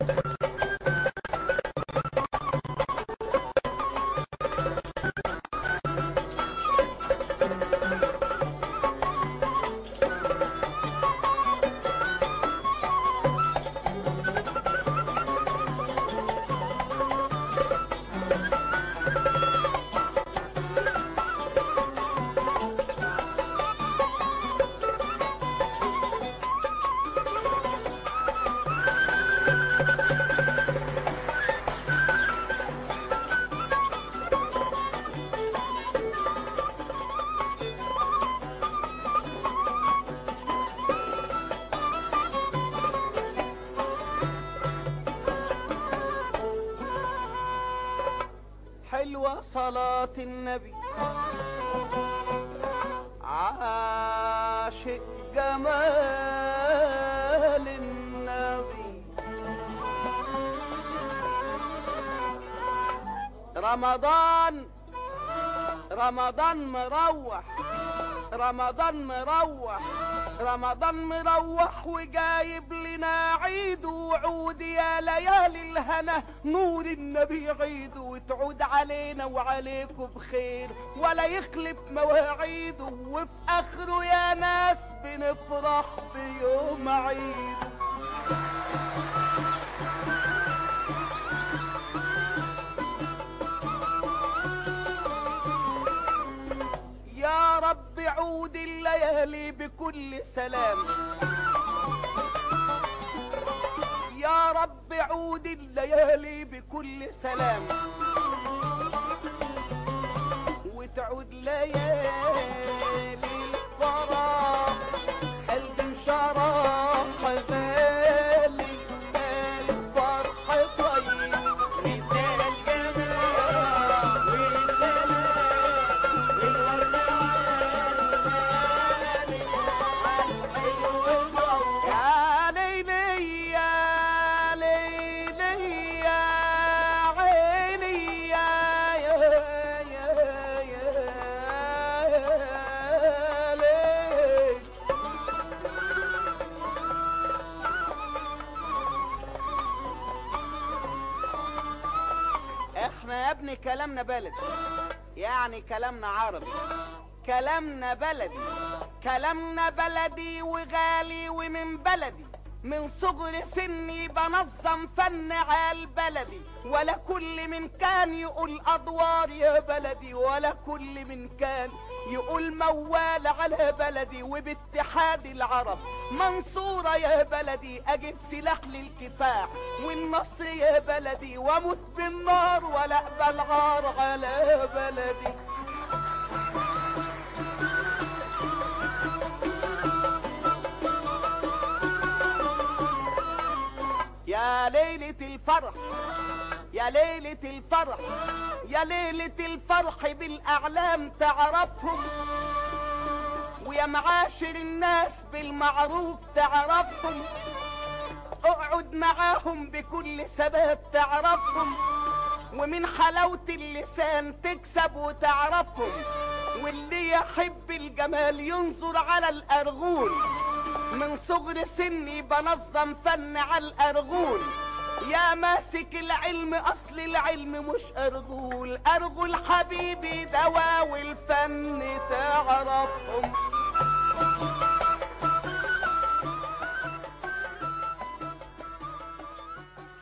حلوة صلاة النبي عاشق جمال النبي رمضان رمضان مروح رمضان مروح رمضان مروح وجايب لنا عيد وعود يا ليالي الهنا نور النبي عيد وتعود علينا وعليكم بخير ولا يخلف مواعيده وفي اخره يا ناس بنفرح بيوم عيد يا رب عود الليالي بكل سلام يا رب عود الليالي بكل سلام وتعود ليالي الفرح قلبي شرح غالي الفرح طيب مثال جمال والدلال يا ليلي يا ليلي يا عيني يا يا يا يا ليل احنا يا ابني كلامنا بلدي يعني كلامنا عربي كلامنا بلدي كلامنا بلدي وغالي ومن بلدي من صغر سني بنظم فن عال بلدي ولا كل من كان يقول ادوار يا بلدي ولا كل من كان يقول موال على بلدي وباتحاد العرب منصورة يا بلدي اجيب سلاح للكفاح والنصر يا بلدي واموت بالنار ولا اقبل عار على بلدي يا ليلة الفرح يا ليلة الفرح يا ليلة الفرح بالأعلام تعرفهم ويا معاشر الناس بالمعروف تعرفهم اقعد معاهم بكل ثبات تعرفهم ومن حلاوة اللسان تكسب وتعرفهم واللي يحب الجمال ينظر على الأرغول من صغر سني بنظم فن على الأرغول يا ماسك العلم أصل العلم مش أرغول أرغول حبيبي دوا والفن تعرفهم